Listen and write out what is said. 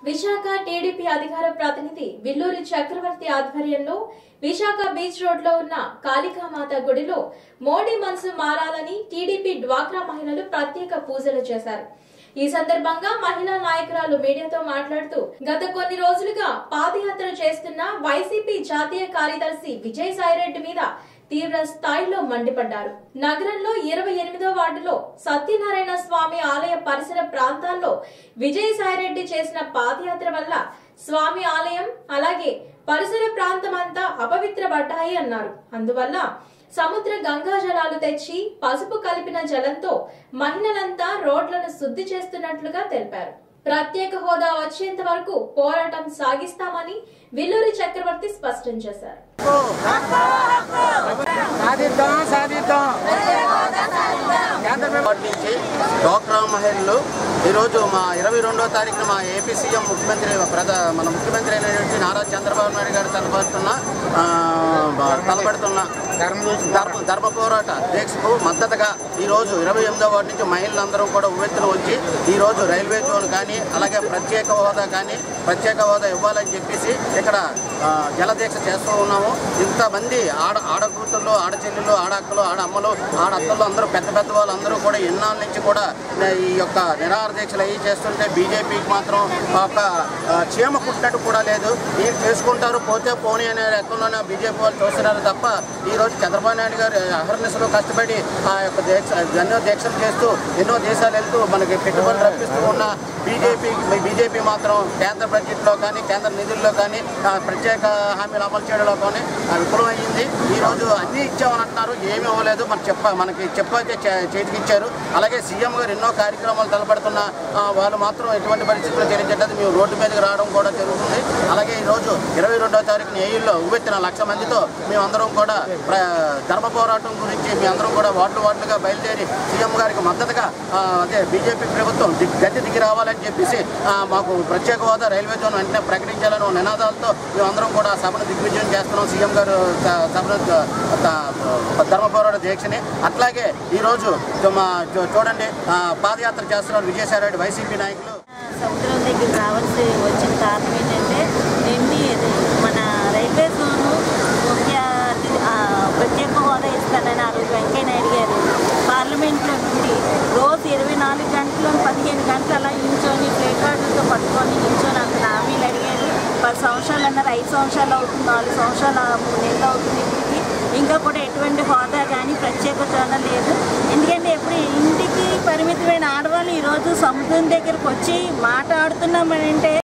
Visakha TDP అధికార ప్రతినిధి విల్లూరి చక్రవర్తి ఆధ్వర్యంలో విశాఖ బీచ్ రోడ్ లో ఉన్న కాళికామాత గుడిలో మోడీ మనసు మారాలని టీడీపీ డ్వాక్రా మహిళలు ప్రత్యేక పూజలు చేశారు ఈ సందర్భంగా మహిళా నాయకురాలు మీడియాతో మాట్లాడుతూ గత కొన్ని రోజులుగా పాదయాత్ర చేస్తున్న వైసీపీ జాతీయ కార్యదర్శి విజయ్ సాయిరెడ్డి మీద తీవ్ర స్థాయిలో మండిపడ్డారు నగరంలో ఇరవై ఎనిమిదో వార్డులో సత్యనారాయణ స్వామి ఆలయ పరిసర ప్రాంతాల్లో విజయసాయిరెడ్డి చేసిన పాదయాత్ర వల్ల స్వామి ఆలయం అలాగే పరిసర ప్రాంతమంతా అపవిత్రపడ్డాయి అన్నారు అందువల్ల సముద్ర గంగా జలాలు తెచ్చి పసుపు కలిపిన జలంతో మహిళలంతా రోడ్లను శుద్ధి చేస్తున్నట్లుగా తెలిపారు ప్రత్యేక హోదా వచ్చేంత వరకు పోరాటం సాగిస్తామని విల్లూరి చక్రవర్తి స్పష్టం చేశారు సాధిద్దాం సాధిద్దాం కేంద్ర వాటి నుంచి డ్వాక్రా మహిళలు ఈరోజు మా ఇరవై రెండో తారీఖున మా ఏపీ సీఎం ముఖ్యమంత్రి ప్రధా మన ముఖ్యమంత్రి అయినటువంటి నారా చంద్రబాబు నాయుడు గారు తలపడుతున్న ఆ, తలపడుతున్న ధర్మ ధర్మ పోరాట దీక్షకు మద్దతుగా ఈరోజు ఇరవై ఎనిమిదో వార్డు నుంచి మహిళలందరూ కూడా ఉవ్వెత్తున వచ్చి ఈరోజు రైల్వే జోన్ కానీ అలాగే ప్రత్యేక హోదా కానీ ప్రత్యేక హోదా ఇవ్వాలని చెప్పేసి ఇక్కడ ఆ, జలదీక్ష చేస్తూ ఉన్నాము ఇంతమంది ఆడ ఆడకూతుళ్ళు ఆడచెల్లెళ్ళు ఆడక్కలు ఆడ అమ్మలు ఆడ అత్తలు అందరూ పెద్ద పెద్ద వాళ్ళు అందరూ కూడా ఎన్నాళ్ళ నుంచి కూడా ఈ యొక్క నిరాహార దీక్షలు అవి చేస్తుంటే బీజేపీకి మాత్రం ఒక ఆ, చీమ కుట్టినట్టు కూడా లేదు మీరు చేసుకుంటారు పోతే పోనీ అనే లెక్కలోనే బీజేపీ వాళ్ళు చూస్తున్నారు తప్ప ఈ రోజు చంద్రబాబు నాయుడు గారు అహర్నిశలో కష్టపడి ఆ యొక్క దీక్ష ఎన్నో దీక్షలు చేస్తూ ఎన్నో దేశాలు వెళ్తూ మనకి పెట్టుబడులు రప్పిస్తూ ఉన్న బీజేపీ బీజేపీ మాత్రం కేంద్ర బడ్జెట్లో కానీ కేంద్ర నిధుల్లో కానీ ఆ, ప్రత్యేక హామీలు అమలు చేయడంలో కానీ ఆ, విఫలమైంది ఈ రోజు అన్నీ ఇచ్చామని అంటున్నారు ఏమీ ఇవ్వలేదు మనకి చెప్ప మనకి చెప్పాకే చే- చేతికి ఇచ్చారు అలాగే సీఎం గారు ఎన్నో కార్యక్రమాలు తలపడుతున్న ఆ, వాళ్ళు మాత్రం ఎటువంటి పరిస్థితుల్లో చేయించట్లేదు మేము రోడ్డు మీదకి రావడం కూడా జరుగుతుంది అలాగే ఈ రోజు ఇరవై రెండో తారీఖున ఏయుల్లో ఉవ్వెత్తిన లక్ష మందితో మేమందరం కూడా ప్ర- ధర్మ పోరాటం గురించి మీ అందరం కూడా వార్డు వార్డులుగా బయలుదేరి సీఎం గారికి మద్దతుగా ఆ, అదే బీజేపీ ప్రభుత్వం దిగ్- గద్దె దిగి రావాలని చెప్పేసి ఆ, మాకు ప్రత్యేక హోదా రైల్వే జోన్ వెంటనే ప్రకటించాలని ఓ నినాదాలతో మేమందరం కూడా సభను దిగ్విజయం చేస్తున్నాం సీఎం గారు స- సభను ద- ద- ధర్మ పోరాట దీక్షని అట్లాగే ఈరోజు మా చూ- చూడండి ఆ, పాదయాత్ర చేస్తున్నారు విజయసాయి వైసీపీ నాయకులు సముద్రం దగ్గర రావాల్సి వచ్చిన కారణం ఏంటంటే నిన్ని ఇది మన రైల్వే జోను ముఖ్య అతిథి ఆ, ప్రత్యేక హోదా ఇస్తానని ఆ రోజు వెంకయ్య నాయుడు గారు పార్లమెంట్లో నుండి రోజు ఇరవై నాలుగు గంటలు పదిహేను గంటలు అలా నించొని ప్లే కార్డులతో పట్టుకొని నించొని అతను హామీలు అడిగారు పది సంవత్సరాలు అన్నారు ఐదు సంవత్సరాలు అవుతుంది నాలుగు సంవత్సరాలు మూడు నెలలు అవుతుంది ఇప్పటికి ఇంకా కూడా ఎటువంటి హోదా కానీ ప్రత్యేకత లేదు ఎందుకంటే ఎప్పుడు ఇంటికి పరిమితమైన ఆడవాళ్ళు ఈరోజు సముద్రం దగ్గరకు వచ్చి మాట్లాడుతున్నామంటే